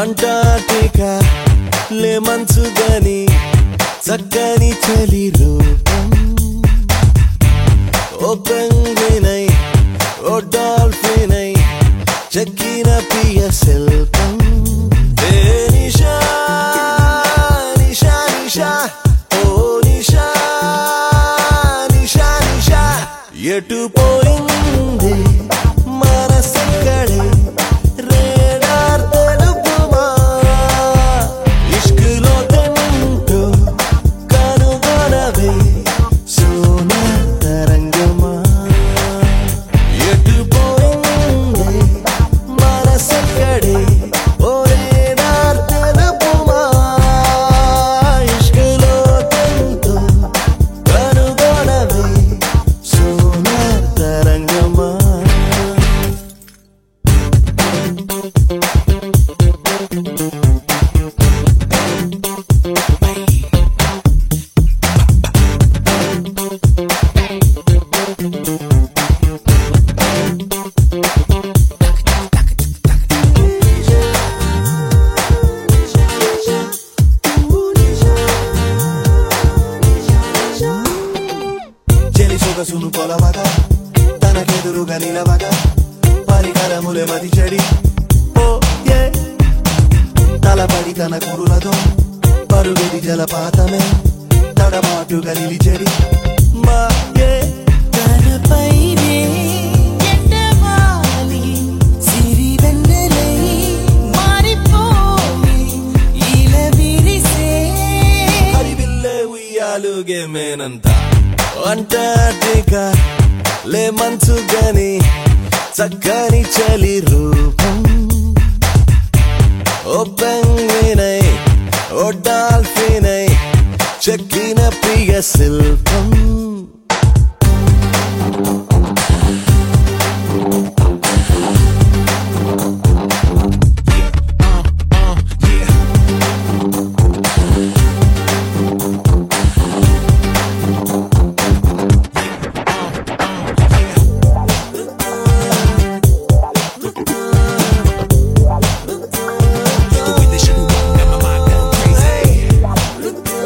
Antarctica లే మంచుగాని చక్కని చలి రూపం ఓ పెంగ్వినై ఓ డాల్ఫినై చెక్కిన ప్రియ శిల్పం ఏ నిషా నిషా నిషా ఓ నిషా నిషా నిషా ఎటు పోయింది మనసెక్కడే రేడార్ తెలుపుమా ఇష్కులో తింటూ కనుగొనవే సోన తరంగమా ఎటు పోయింది మనసెక్కడే ఓ రేడార్ తెలుపుమా ఇష్కులో తింటూ కనుగొనవే సోన తరంగమా చెలి సొగసును కొలవగా తనకెదురుగా నిలవగా పరికరములే మది చెడి ఓ ఏ తలపడి తన కురులతో పరుగెది జలపాతమే తడబాటుగా నిలిచెడి మా ఏ తనపైనే ఎండమాలి సిరివెన్నెలై మారిపోయి ఇలా విరిసే హరివిల్లే ఉయ్యాలుగే మేనంత అంటార్టికా లే మంచుగాని చక్కని చలి రూపం ఓ పెంగ్వినై ఓ డాల్ఫినై చెక్కిన ప్రియ శిల్పం The way that shit walk, got my mind going crazy.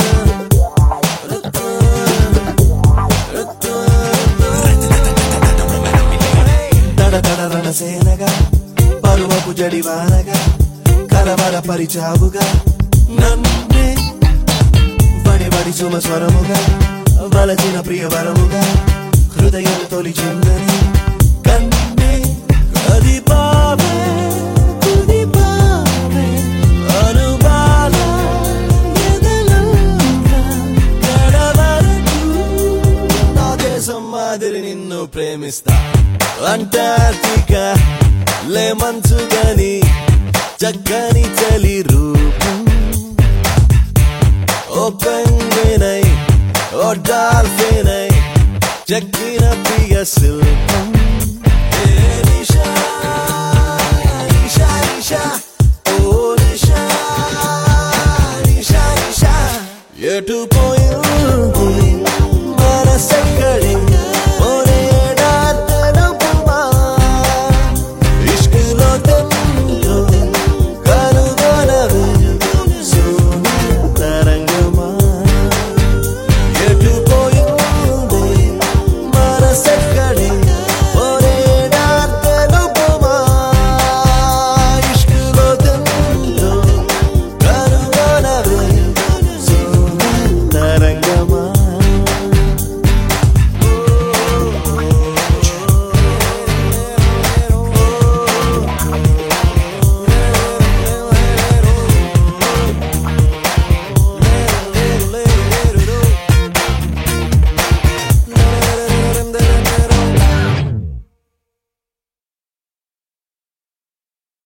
తడ తడ రణసేనగా పరువపు జడివానగా కలవర పరిచావుగా నన్నే బడి బడి సుమ స్వరముగా వలచిన ప్రియవరముగా హృదయం తొలిచిందని కన్నే కదిపావే కుదిపావే అనుబాల ఎదలంగా గడవరకు నా దేశం మాదిరి నిన్ను ప్రేమిస్తా అంటార్టికా లే మంచుగాని చక్కని చలి రూపం ఓ పెంగ్వినై ఓ డాల్ఫినై చెక్కిన ప్రియ శిల్పం ఏ